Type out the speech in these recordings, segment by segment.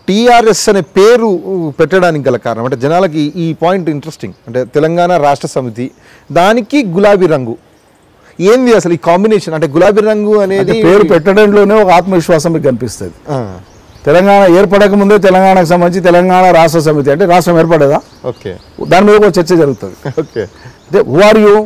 TRS అనే పేరు పెట్టడానికి గల కారణం అంటే జనాలకి ఈ పాయింట్ ఇంట్రెస్టింగ్ అంటే తెలంగాణ రాష్ట్ర సమితి దానికి గులాబీ రంగు ఏంది అసలు ఈ కాంబినేషన్ అంటే గులాబీ రంగు అంటే అనేది పేరు పెట్టడంలోనే ఒక ఆత్మవిశ్వాసం మీకు కనిపిస్తుంది ఆ, తెలంగాణ ఏర్పడక ముందే తెలంగాణకు సంబంధించి తెలంగాణ రాష్ట్ర సమితి అంటే రాష్ట్రం ఏర్పడేదా ఓకే దాని మీద ఒక చర్చ జరుగుతుంది ఓకే అంటే హూ ఆర్ యూ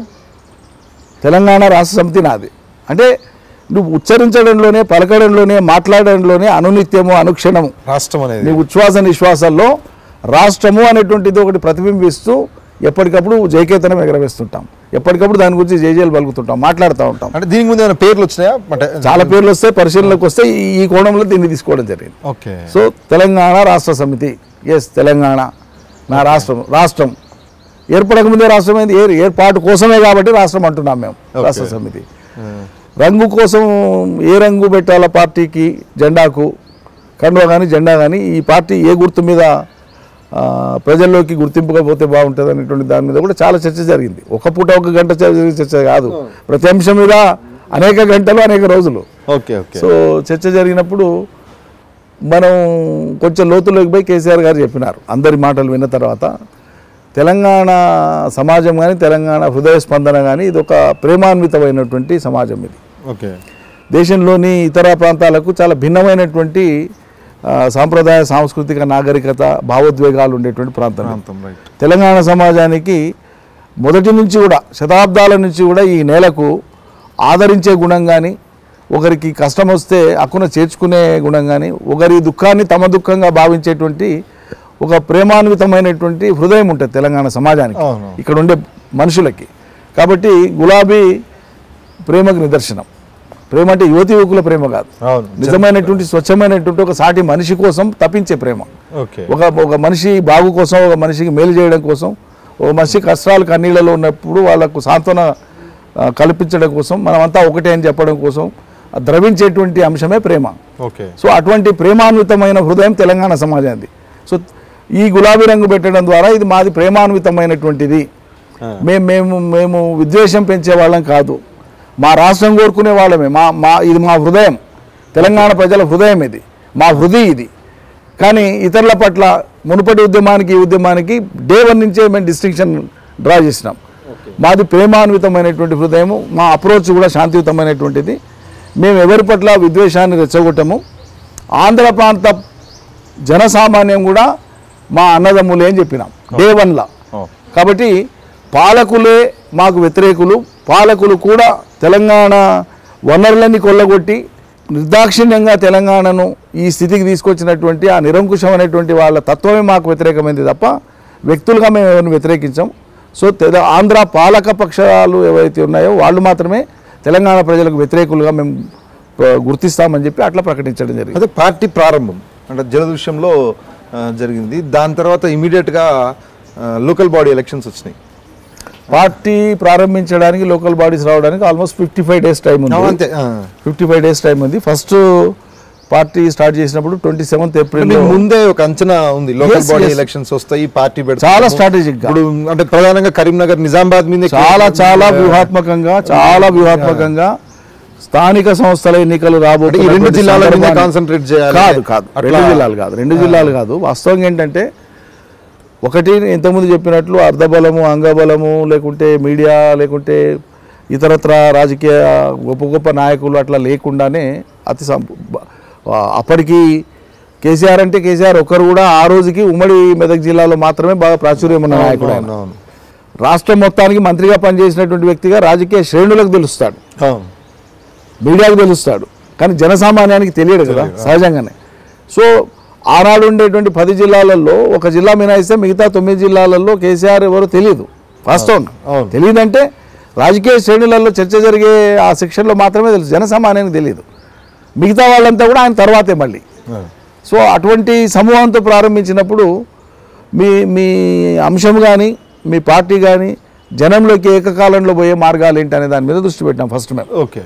తెలంగాణ రాష్ట్ర సమితి నాది అంటే నువ్వు ఉచ్చరించడంలోనే పలకడంలోనే మాట్లాడడంలోనే అనునిత్యము అనుక్షణము రాష్ట్రం అనేది నీ ఉచ్ఛ్వాస నిశ్వాసాల్లో రాష్ట్రము అనేటువంటిది ఒకటి ప్రతిబింబిస్తూ ఎప్పటికప్పుడు జయకేతనం ఎగరవేస్తుంటాం ఎప్పటికప్పుడు దాని గురించి జయజయలు పలుకుతుంటాం మాట్లాడుతూ ఉంటాం అంటే దీనికి ముందు ఏమైనా పేర్లు వచ్చినాయా అంటే చాలా పేర్లు వస్తే పరిశీలనకు వస్తే ఈ- ఈ కోణంలో దీన్ని తీసుకోవడం జరిగింది ఓకే సో తెలంగాణ రాష్ట్ర సమితి ఎస్ తెలంగాణ నా రాష్ట్రం రాష్ట్రం ఏర్పడక ముందే రాష్ట్రం అయింది ఏర్ ఏర్పాటు కోసమే కాబట్టి రాష్ట్రం అంటున్నాం మేము రాష్ట్ర సమితి రంగు కోసం ఏ రంగు పెట్టాలా పార్టీకి జెండాకు కండువా కానీ జెండా కానీ ఈ పార్టీ ఏ గుర్తు మీద ఆ, ప్రజల్లోకి గుర్తింపుగా పోతే బాగుంటుంది అనేటువంటి దాని మీద కూడా చాలా చర్చ జరిగింది ఒక పూట ఒక గంట జరిగే చర్చ కాదు ప్రతి అంశం మీద అనేక గంటలు అనేక రోజులు ఓకే ఓకే సో చర్చ జరిగినప్పుడు మనం కొంచెం లోతులోకి పోయి కేసీఆర్ గారు చెప్పినారు అందరి మాటలు విన్న తర్వాత తెలంగాణ సమాజం కానీ తెలంగాణ హృదయ స్పందన కానీ ఇది ఒక ప్రేమాన్వితమైనటువంటి సమాజం ఇది ఓకే దేశంలోని ఇతర ప్రాంతాలకు చాలా భిన్నమైనటువంటి ఆ, సాంప్రదాయ సాంస్కృతిక నాగరికత భావోద్వేగాలు ఉండేటువంటి ప్రాంతం ఇది. ప్రాంతం రైట్ తెలంగాణ సమాజానికి మొదటి నుంచి కూడా శతాబ్దాల నుంచి కూడా ఈ నేలకు ఆదరించే గుణం కానీ ఒకరికి కష్టం వస్తే అక్కున చేర్చుకునే గుణం కానీ ఒకరి దుఃఖాన్ని తమ దుఃఖంగా భావించేటువంటి ఒక ప్రేమాన్వితమైనటువంటి హృదయం ఉంటుంది తెలంగాణ సమాజానికి అవును. ఇక్కడ ఉండే మనుషులకి కాబట్టి గులాబీ ప్రేమకు నిదర్శనం ప్రేమ అంటే యువతి యువకుల ప్రేమ కాదు అవును నిజమైనటువంటి స్వచ్ఛమైనటువంటి ఒక సాటి మనిషి కోసం తప్పించే ప్రేమ ఓకే ఒక ఒక మనిషి బాగు కోసం ఒక మనిషికి మేలు చేయడం కోసం ఒక మనిషి కష్టాలు కన్నీళ్ళలో ఉన్నప్పుడు వాళ్ళకు సాంత్వన ఆ, కల్పించడం కోసం మనమంతా ఒకటే అని చెప్పడం కోసం ఆ ద్రవించేటువంటి అంశమే ప్రేమ ఓకే సో అటువంటి ప్రేమాన్వితమైన హృదయం తెలంగాణ సమాజానికి సో ఈ గులాబీ రంగు పెట్టడం ద్వారా ఇది మాది ప్రేమాన్వితమైనటువంటిది ఆ. మేము మేము మేము విద్వేషం పెంచే వాళ్ళం కాదు మా రాష్ట్రం కోరుకునే వాళ్ళమే మా మా ఇది మా హృదయం తెలంగాణ ప్రజల హృదయం ఇది మా హృదయ ఇది కానీ ఇతరుల పట్ల మునుపటి ఉద్యమానికి ఈ ఉద్యమానికి డే వన్ నుంచే మేము డిస్టింక్షన్ డ్రా చేసినాం మాది ప్రేమాన్వితమైనటువంటి హృదయము మా అప్రోచ్ కూడా శాంతియుతమైనటువంటిది మేము ఎవరి పట్ల విద్వేషాన్ని రెచ్చగొట్టము ఆంధ్ర ప్రాంత జనసామాన్యం కూడా మా అన్నదమ్ములే అని చెప్పినాం డే వన్లా ఓ. కాబట్టి పాలకులే మాకు వ్యతిరేకులు పాలకులు కూడా తెలంగాణ వనరులన్నీ కొల్లగొట్టి నిర్దాక్షిణ్యంగా తెలంగాణను ఈ స్థితికి తీసుకొచ్చినటువంటి ఆ నిరంకుశమైనటువంటి వాళ్ళ తత్వమే మాకు వ్యతిరేకమైంది తప్ప వ్యక్తులుగా మేము ఎవరిని వ్యతిరేకించాం సో తెల ఆంధ్ర పాలక పక్షాలు ఏవైతే ఉన్నాయో వాళ్ళు మాత్రమే తెలంగాణ ప్రజలకు వ్యతిరేకులుగా మేము ఆ, గుర్తిస్తామని చెప్పి అట్లా ప్రకటించడం జరిగింది అదే పార్టీ ప్రారంభం అంటే జలదృశ్యంలో ఆ, జరిగింది దాని తర్వాత ఇమీడియట్గా లోకల్ బాడీ ఎలక్షన్స్ వచ్చినాయి పార్టీ ప్రారంభించడానికి లోకల్ బాడీస్ రావడానికి almost fifty five days time ఉంది అంతే ఆ. ఫిఫ్టీ ఫైవ్ డేస్ టైం ఉంది ఫస్ట్ పార్టీ స్టార్ట్ చేసినప్పుడు ట్వంటీ సెవెంత్ ఏప్రిల్ మీకు ముందే ఒక అంచనా ఉంది local Yes, body yes. Elections వస్తాయి పార్టీ పెడతాము. చాలా strategic గా. ఇప్పుడు అంటే ప్రధానంగా కరీంనగర్ నిజామాబాద్ మీద చాలా చాలా వ్యూహాత్మకంగా చాలా వ్యూహాత్మకంగా స్థానిక సంస్థల ఎన్నికలు రాబోయే ఈ రెండు జిల్లాల మీద కాన్సన్ట్రేట్ చేయాలి కాదు కాదు అట్లా- రెండు జిల్లాలు కాదు రెండు జిల్లాలు కాదు వాస్తవంగా ఏంటంటే ఒకటి ఇంతకుముందు చెప్పినట్లు అర్ధబలము అంగబలము లేకుంటే మీడియా లేకుంటే ఇతరత్ర రాజకీయ గొప్ప గొప్ప నాయకులు అట్లా లేకుండానే అతి సం- బ- అప్పటికి కేసీఆర్ అంటే కేసీఆర్ ఒక్కరు కూడా ఆ రోజుకి ఉమ్మడి మెదక్ జిల్లాలో మాత్రమే బాగా ప్రాచుర్యం ఉన్న నాయకుడు ఆయన అవును రాష్ట్రం మొత్తానికి మంత్రిగా పనిచేసినటువంటి వ్యక్తిగా రాజకీయ శ్రేణులకు తెలుస్తాడు అవును మీడియాకు తెలుస్తాడు కానీ జనసామాన్యానికి తెలియడు కదా సహజంగానే సో ఆనాడు ఉండేటువంటి పది జిల్లాలలో ఒక జిల్లా మినాయిస్తే మిగతా తొమ్మిది జిల్లాలలో కేసీఆర్ ఎవరో తెలియదు వాస్తవం అవును. తెలియదంటే రాజకీయ శ్రేణులలో చర్చ జరిగే ఆ సెక్షన్లో మాత్రమే తెలుసు జనసామాన్యానికి తెలియదు మిగతా వాళ్ళంతా కూడా ఆయన తర్వాతే మళ్ళీ ఆ. సో అటువంటి సమూహంతో ప్రారంభించినప్పుడు మీ మీ అంశం కానీ మీ పార్టీ కానీ జనంలోకి ఏకకాలంలో పోయే మార్గాలు ఏంటి అనే దాని మీద దృష్టి పెట్టినాం ఫస్ట్ మేము ఓకే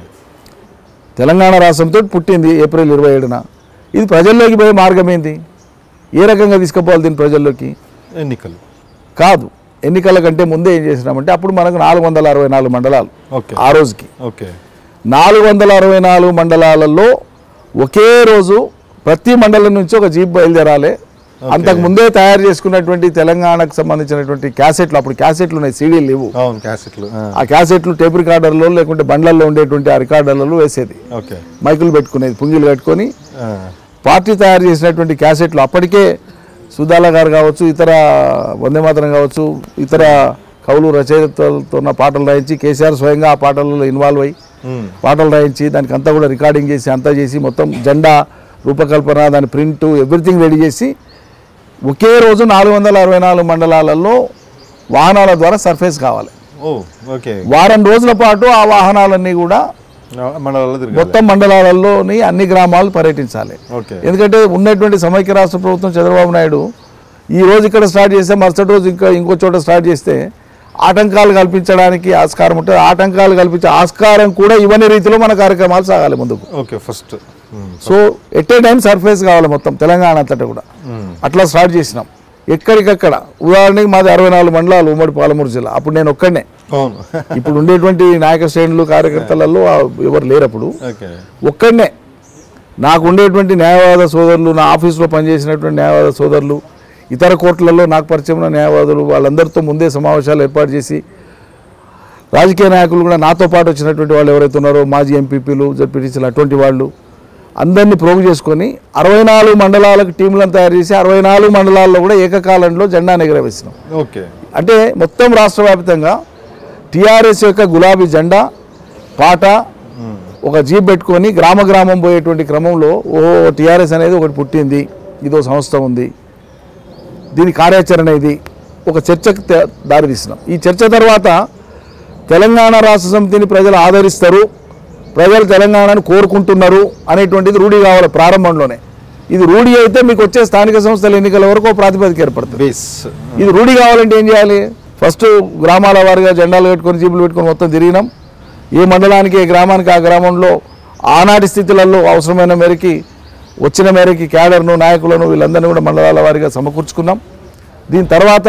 తెలంగాణ రాష్ట్రంతో పుట్టింది ఏప్రిల్ ఇరవై ఏడున ఇది ప్రజల్లోకి పోయే మార్గం ఏంది ఏ రకంగా తీసుకుపోవాలి దీన్ని ప్రజల్లోకి ఎన్నికలు కాదు ఎన్నికల కంటే ముందే ఏం చేసినామంటే అప్పుడు మనకు నాలుగు వందల అరవై నాలుగు మండలాలు ఓకే ఆ రోజుకి ఓకే నాలుగు వందల అరవై నాలుగు మండలాలలో ఒకే రోజు ప్రతి మండలం నుంచి ఒక జీప్ బయలుదేరాలి అంతకు ముందే తయారు చేసుకున్నటువంటి తెలంగాణకు సంబంధించినటువంటి క్యాసెట్లు అప్పుడు క్యాసెట్లు ఉన్నాయి సీడీలు లేవు అవును క్యాసెట్లు ఆ క్యాసెట్లు టేప్ రికార్డర్లో లేకుంటే బండ్లలో ఉండేటువంటి ఆ రికార్డర్లలో వేసేది ఓకే మైకులు పెట్టుకునేది పుంగిలు కట్టుకొని పార్టీ తయారు చేసినటువంటి క్యాసెట్లు అప్పటికే సుధాల గారు కావచ్చు ఇతర వందే మాతరం కావచ్చు ఇతర కవులు రచయితలతో ఉన్న పాటలు రాయించి కేసీఆర్ స్వయంగా ఆ పాటలలో ఇన్వాల్వ్ అయ్యి పాటలు రాయించి దానికి అంతా కూడా రికార్డింగ్ చేసి అంతా చేసి మొత్తం జెండా రూపకల్పన దాని ప్రింట్ ఎవ్రీథింగ్ రెడీ చేసి ఒకే రోజు నాలుగు వందల అరవై నాలుగు మండలాలలో వాహనాల ద్వారా సర్ఫేస్ కావాలి ఓ ఓకే వారం రోజుల పాటు ఆ వాహనాలన్నీ కూడా మండలాల్లో తిరగాలి మొత్తం మండలాలలోని అన్ని గ్రామాలు పర్యటించాలి ఓకే ఎందుకంటే ఉన్నటువంటి సమైక్య రాష్ట్ర ప్రభుత్వం చంద్రబాబు నాయుడు ఈ రోజు ఇక్కడ స్టార్ట్ చేస్తే మరుసటి రోజు ఇంకా ఇంకో చోట స్టార్ట్ చేస్తే ఆటంకాలు కల్పించడానికి ఆస్కారం ఉంటుంది ఆటంకాలు కల్పించే ఆస్కారం కూడా ఇవన్నీ రీతిలో మన కార్యక్రమాలు సాగాలి ముందుకు okay first so at a time surface కావాలి మొత్తం తెలంగాణ అంతటా కూడా అట్లా స్టార్ట్ చేసినాం ఎక్కడికక్కడ ఉదాహరణకి మాది అరవై నాలుగు మండలాలు ఉమ్మడి పాలమూరు జిల్లా అప్పుడు నేను ఒక్కడనే అవును ఇప్పుడు ఉండేటువంటి నాయక శ్రేణులు కార్యకర్తలలో ఆ ఎవరు లేరు అప్పుడు ఓకే ఒక్కడనే నాకు ఉండేటువంటి న్యాయవాద సోదరులు నా ఆఫీస్లో పనిచేసినటువంటి న్యాయవాద సోదరులు ఇతర కోర్టులలో నాకు పరిచయం ఉన్న న్యాయవాదులు వాళ్ళందరితో ముందే సమావేశాలు ఏర్పాటు చేసి రాజకీయ నాయకులు కూడా నాతో పాటు వచ్చినటువంటి వాళ్ళు ఎవరైతే ఉన్నారో మాజీ ఎంపీపీలు జడ్పీటీసీలు అటువంటి వాళ్ళు అందరినీ ప్రోగు చేసుకొని అరవై నాలుగు మండలాలకు టీంలను తయారు చేసి అరవై నాలుగు మండలాల్లో కూడా ఏకకాలంలో జెండాను ఎగరవేసినాం ఓకే అంటే మొత్తం రాష్ట్ర వ్యాప్తంగా టీఆర్ఎస్ యొక్క గులాబీ జెండా పాట ఒక జీప్ పెట్టుకొని గ్రామ గ్రామం పోయేటువంటి క్రమంలో ఓ టీఆర్ఎస్ అనేది ఒకటి పుట్టింది ఇదో సంస్థ ఉంది దీని కార్యాచరణ ఇది ఒక చర్చకు తే- దారితీసినాం ఈ చర్చ తర్వాత తెలంగాణ రాష్ట్ర సమితిని ప్రజలు ఆదరిస్తారు ప్రజలు తెలంగాణను కోరుకుంటున్నారు అనేటువంటిది రూఢి కావాలి ప్రారంభంలోనే ఇది రూఢి అయితే మీకు వచ్చే స్థానిక సంస్థల ఎన్నికల వరకు ఒక ప్రాతిపదిక ఏర్పడుతుంది బేస్ ఇది రూఢి కావాలంటే ఏం చేయాలి ఫస్ట్ గ్రామాల వారిగా జెండాలు పెట్టుకొని జీపులు పెట్టుకొని మొత్తం తిరిగినాం ఏ మండలానికి ఏ గ్రామానికి ఆ గ్రామంలో ఆనాటి స్థితులలో అవసరమైన మేరకి వచ్చిన మేరకి క్యాడర్ను నాయకులను వీళ్ళందరినీ కూడా మండలాల వారిగా సమకూర్చుకున్నాం దీని తర్వాత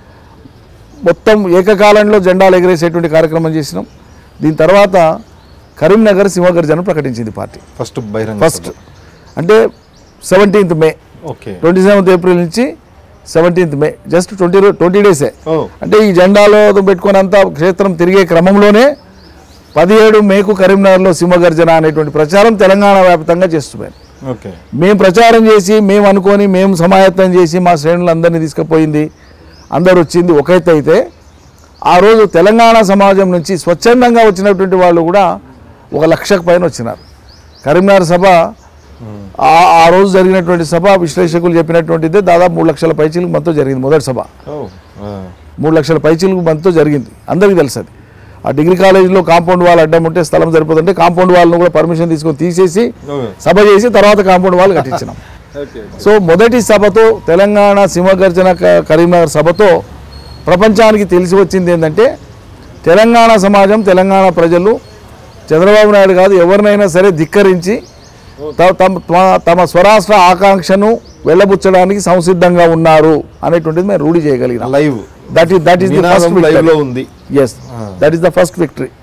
మొత్తం ఏకకాలంలో జెండాలు ఎగరేసేటువంటి కార్యక్రమం చేసినాం దీని తర్వాత కరీంనగర్ సింహగర్జన ప్రకటించింది పార్టీ ఫస్ట్ బహిరంగ ఫస్ట్ అంటే seventeenth May okay twenty seventh April నుంచి seventeenth May just twenty twenty డేసే ఓ అంటే ఈ జెండాలో పెట్టుకొని అంతా క్షేత్రం తిరిగే క్రమంలోనే పదిహేడు మేకు కరీంనగర్లో సింహగర్జన అనేటువంటి ప్రచారం తెలంగాణ వ్యాప్తంగా చేస్తున్నాయి ఓకే మేము ప్రచారం చేసి మేము అనుకొని మేము సమాయత్తం చేసి మా శ్రేణులందరినీ తీసుకుపోయింది అందరు వచ్చింది ఒక ఎత్తు అయితే ఆ రోజు తెలంగాణ సమాజం నుంచి స్వచ్ఛందంగా వచ్చినటువంటి వాళ్ళు కూడా ఒక లక్షకు పైన వచ్చినారు కరీంనగర్ సభ ఆ ఆ రోజు జరిగినటువంటి సభ విశ్లేషకులు చెప్పినటువంటిదే దాదాపు మూడు లక్షల పైచీలకు మనతో జరిగింది మొదటి సభ ఓ మూడు లక్షల పైచీలకు మనతో జరిగింది అందరికీ తెలుసు అది ఆ డిగ్రీ కాలేజీలో కాంపౌండ్ వాల్ అడ్డం ఉంటే స్థలం సరిపోతుంటే కాంపౌండ్ వాళ్ళను కూడా పర్మిషన్ తీసుకొని తీసేసి ఓకే సభ చేసి తర్వాత కాంపౌండ్ వాళ్ళు కట్టించినాం ఓకే సో మొదటి సభతో తెలంగాణ సింహగర్జన క- కరీంనగర్ సభతో ప్రపంచానికి తెలిసి వచ్చింది ఏంటంటే తెలంగాణ సమాజం తెలంగాణ ప్రజలు చంద్రబాబు నాయుడు కాదు ఎవరినైనా సరే ధిక్కరించి త- తమ తమ- తమ స్వరాష్ట్ర ఆకాంక్షను వెళ్ళబుచ్చడానికి సంసిద్ధంగా ఉన్నారు అనేటువంటిది మేము రూఢి చేయగలిగినాం live that is that is the first live లో ఉంది yes that is the first victory